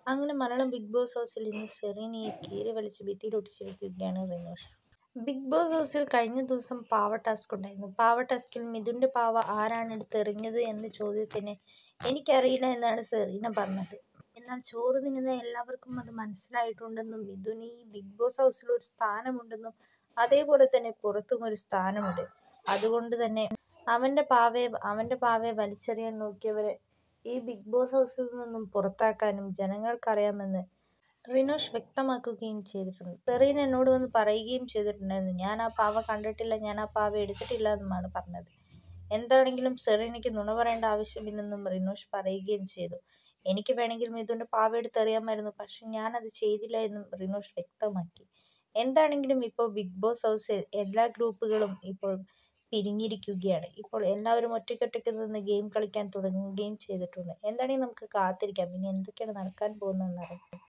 അങ്ങനെ Malayalam big boss ഹൗസിൽ ഇന്ന് സെറീനയെ കീറി വലിച്ച് ഭിത്തിയിലൊട്ടിച്ചിരിക്കുകയാണ് റിനോഷ് ബിഗ് ബോസ് ഹൗസിൽ കഴിഞ്ഞ ദിവസം പാവ ടാസ്ക് ഉണ്ടായിരുന്നു പാവ ടാസ്കിൽ മിഥുൻ്റെ പാവ ആരാണ് എടുത്തെറിഞ്ഞത് എന്ന ചോദ്യത്തിന് എനിക്കറിയില്ല എന്നാണ് സെറീന പറഞ്ഞത് എന്നാൽ ചോറ് തിന്നുന്ന എല്ലാവർക്കും അത് മനസ്സിലായിട്ടുണ്ടെന്നും മിഥുന് ഈ ബിഗ് ബോസ് ഹൗസിൽ ഒരു സ്ഥാനമുണ്ടെന്നും അതേപോലെ തന്നെ പുറത്തും ഒരു സ്ഥാനമുണ്ട് അതുകൊണ്ട് തന്നെ അവൻ്റെ പാവയെ അവൻ്റെ പാവയെ വലിച്ചെറിയാൻ നോക്കിയവരെ ഈ ബിഗ് ബോസ് ഹൗസിൽ നിന്നും പുറത്താക്കാനും ജനങ്ങൾക്കറിയാമെന്ന് റിനോഷ് വ്യക്തമാക്കുകയും ചെയ്തിട്ടുണ്ട് സെറീന എന്നോട് വന്ന് പറയുകയും ചെയ്തിട്ടുണ്ടായിരുന്നു ഞാൻ ആ പാവ കണ്ടിട്ടില്ല ഞാൻ ആ പാവ എടുത്തിട്ടില്ല എന്നുമാണ് പറഞ്ഞത് എന്താണെങ്കിലും സെറീനയ്ക്ക് നുണ പറയേണ്ട ആവശ്യമില്ലെന്നും റിനോഷ് പറയുകയും ചെയ്തു എനിക്ക് വേണമെങ്കിൽ മിഥുൻ്റെ പാവ എടുത്തെറിയാമായിരുന്നു പക്ഷെ ഞാനത് ചെയ്തില്ല എന്നും റിനോഷ് വ്യക്തമാക്കി എന്താണെങ്കിലും ഇപ്പോൾ ബിഗ് ബോസ് ഹൗസിൽ എല്ലാ ഗ്രൂപ്പുകളും ഇപ്പോൾ പിരിഞ്ഞിരിക്കുകയാണ് ഇപ്പോൾ എല്ലാവരും ഒറ്റയ്ക്കൊറ്റയ്ക്ക് നിന്ന് ഗെയിം കളിക്കാൻ തുടങ്ങുകയും ചെയ്തിട്ടുണ്ട് എന്താണെങ്കിലും നമുക്ക് കാത്തിരിക്കാം ഇനി എന്തൊക്കെയാണ് നടക്കാൻ പോകുന്നതെന്ന് അറിയാം